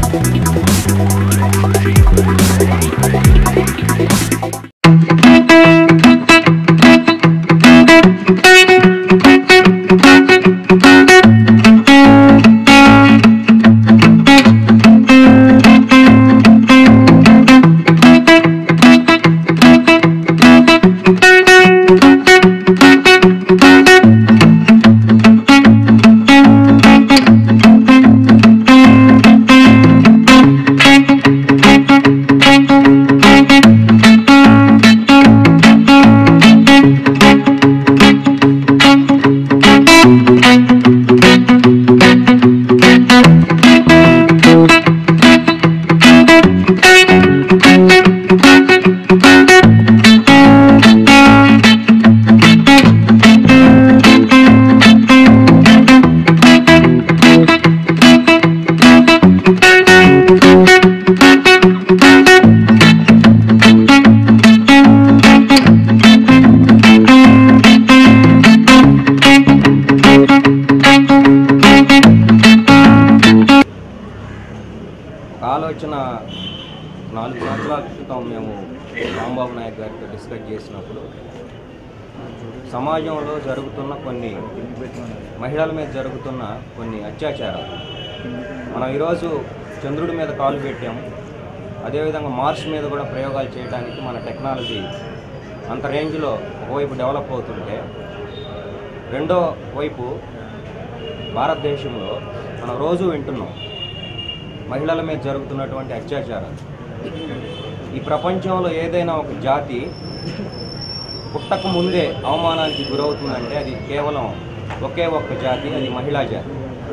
ఒక ఆలోచన నాలుగు సంవత్సరాల క్రితం మేము రాంబాబు నాయక్ గారితో డిస్కస్ చేసినప్పుడు సమాజంలో జరుగుతున్న కొన్ని మహిళల మీద జరుగుతున్న కొన్ని అత్యాచారాలు మనం ఈరోజు చంద్రుడి మీద కాలు పెట్టాము అదేవిధంగా మార్స్ మీద కూడా ప్రయోగాలు చేయడానికి మన టెక్నాలజీ అంత రేంజ్లో ఒకవైపు డెవలప్ అవుతుంటే రెండో వైపు భారతదేశంలో మనం రోజు వింటున్నాం మహిళల మీద జరుగుతున్నటువంటి అత్యాచారాలు ఈ ప్రపంచంలో ఏదైనా ఒక జాతి పుట్టక ముందే అవమానానికి గురవుతుందంటే అది కేవలం ఒకే ఒక్క జాతి అది మహిళా జాతి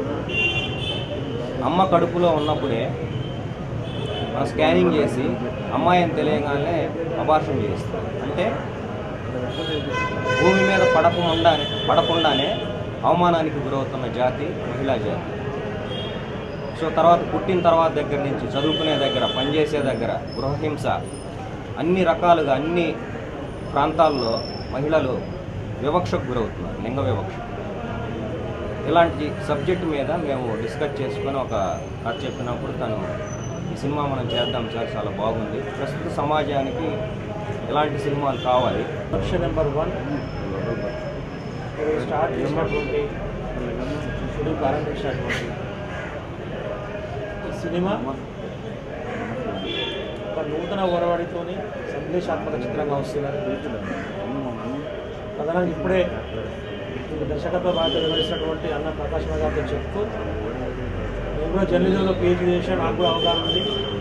అమ్మ కడుపులో ఉన్నప్పుడే మనం స్కానింగ్ చేసి అమ్మాయిని తెలియగానే అబార్షన్ చేస్తాం అంటే భూమి మీద పడకుండా పడకుండానే అవమానానికి గురవుతున్న జాతి మహిళా జాతి సో తర్వాత పుట్టిన తర్వాత దగ్గర నుంచి చదువుకునే దగ్గర పనిచేసే దగ్గర గృహహింస అన్ని రకాలుగా అన్ని ప్రాంతాల్లో మహిళలు వివక్షకు గురవుతున్నారు లింగ వివక్ష ఇలాంటి సబ్జెక్ట్ మీద మేము డిస్కస్ చేసుకొని ఒక కథ చెప్పినప్పుడు తను ఈ సినిమా మనం చేద్దాం సార్ చాలా బాగుంది ప్రస్తుత సమాజానికి ఇలాంటి సినిమాలు కావాలి ఆప్షన్ నెంబర్ వన్ మీరు స్టార్ట్ చేసినటువంటి షెడ్యూల్ ప్రారంభించినటువంటి ఈ సినిమా ఒక నూతన ఒరవడితోని సందేశాత్మక చిత్రంగా వస్తున్నారు ప్రధానంగా ఇప్పుడే మీకు దర్శకత్వ బాధ్యత నిర్వహిస్తున్నటువంటి అన్న ప్రకాశ్ గారితో చెప్తూ నేను కూడా జర్నలిజంలో పిహెచ్డీ చేశాను నాకు కూడా అవగాహన ఉంది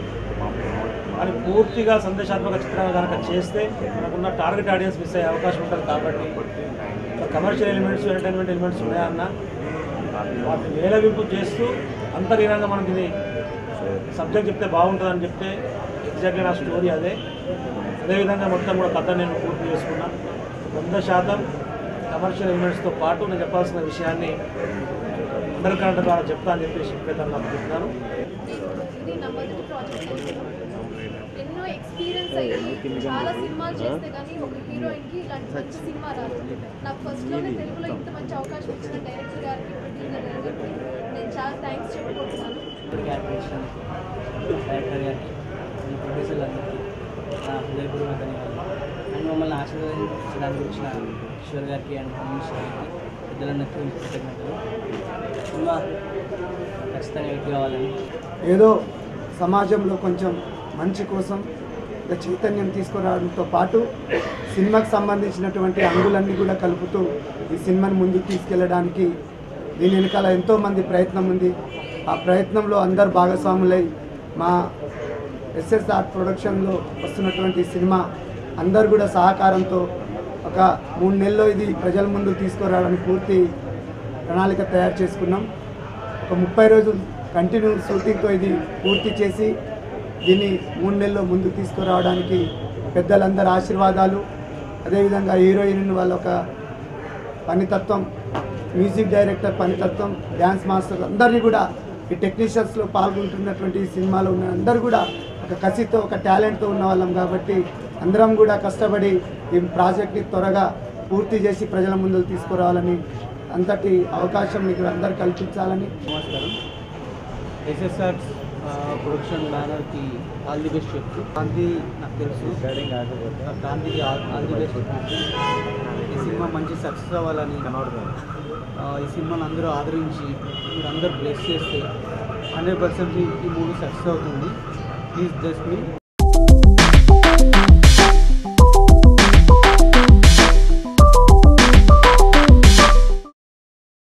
అని పూర్తిగా సందేశాత్మక చిత్రంగా కనుక చేస్తే మనకున్న టార్గెట్ ఆడియన్స్ మిస్ అయ్యే అవకాశం ఉంటుంది కాబట్టి కమర్షియల్ ఎలిమెంట్స్ ఎంటర్టైన్మెంట్ ఎలిమెంట్స్ ఉన్నాయన్న వాటిని మేళవింపు చేస్తూ అంతర్లీనంగా మనకి ఇది సబ్జెక్ట్ చెప్తే బాగుంటుందని చెప్తే ఎగ్జాక్ట్లీ నా స్టోరీ అదే అదేవిధంగా మొత్తం కూడా కథ నేను పూర్తి చేసుకున్నా వంద శాతం కమర్షియల్ ఎలిమెంట్స్తో పాటు నేను చెప్పాల్సిన విషయాన్ని అందరి కరెంట్ ద్వారా చెప్తా అని చెప్పేసి చెప్పేదాన్ని నాకు చెప్తున్నాను ఇది నా మొదటి ప్రాజెక్ట్ ఎన్నో ఎక్స్పీరియన్స్ అయ్యి చాలా సినిమాలు చేస్తే కానీ ఒక హీరోయిన్ కి ఇలాంటి మంచి సినిమా రాదు నాకు ఫస్ట్ లోనే తెలుగులో ఇంత మంచి అవకాశం ఇచ్చిన డైరెక్టర్ గారికి ప్రొడ్యూసర్ గారికి నేను చాలా థ్యాంక్స్ చెప్పుకుంటున్నాను క్యారెక్టరేషన్ డైరెక్టర్ గారికి ఈ ప్రొడ్యూసర్లందరికీ నా హృదయపూర్వక ధన్యవాదాలు అండ్ మమ్మల్ని ఆశీర్వదించడానికి వచ్చిన కిషోర్ గారికి అండ్ హోమేష్ గారికి పెద్దలందరికీ కృతజ్ఞతలు సినిమా ఖచ్చితంగా హిట్ కావాలని ఏదో సమాజంలో కొంచెం మంచి కోసం ఒక చైతన్యం తీసుకురావడంతో పాటు సినిమాకి సంబంధించినటువంటి అంగులన్నీ కూడా కలుపుతూ ఈ సినిమాని ముందుకు తీసుకెళ్ళడానికి దీని వెనకాల ఎంతోమంది ప్రయత్నం ఉంది ఆ ప్రయత్నంలో అందరు భాగస్వాములై మా ఎస్ఎస్ఆర్ ప్రొడక్షన్లో వస్తున్నటువంటి ఈ సినిమా అందరు కూడా సహకారంతో ఒక మూడు నెలల్లో ఇది ప్రజల ముందు తీసుకురావడానికి పూర్తి ప్రణాళిక తయారు చేసుకున్నాం ఒక ముప్పై రోజులు కంటిన్యూ షూటింగ్తో ఇది పూర్తి చేసి దీన్ని మూడు నెలల్లో ముందుకు తీసుకురావడానికి పెద్దలందరి ఆశీర్వాదాలు అదేవిధంగా హీరోయిన్ వాళ్ళ ఒక పనితత్వం మ్యూజిక్ డైరెక్టర్ పనితత్వం డ్యాన్స్ మాస్టర్ అందరినీ కూడా ఈ టెక్నీషియన్స్లో పాల్గొంటున్నటువంటి ఈ సినిమాలో ఉన్న అందరూ కూడా ఒక కసితో ఒక టాలెంట్తో ఉన్న వాళ్ళం కాబట్టి అందరం కూడా కష్టపడి ఈ ప్రాజెక్ట్ని త్వరగా పూర్తి చేసి ప్రజల ముందు తీసుకురావాలని అంతటి అవకాశం మీకు అందరు కల్పించాలని నమస్కారం ఎస్ఎస్ఆర్ ప్రొడక్షన్ బ్యానర్కి ఆల్ ది బెస్ట్ చెప్తూ గాంధీ నాకు తెలుసు గాంధీకి ఆల్ ఆల్ ది బెస్ట్ ఈ సినిమా మంచి సక్సెస్ అవ్వాలని ఆ, ఈ సినిమాని అందరూ ఆదరించి మీరు అందరూ బ్లెస్ చేస్తే హండ్రెడ్ పర్సెంట్ ఈ మూవీ సక్సెస్ అవుతుంది ప్లీజ్ జస్ట్ మీ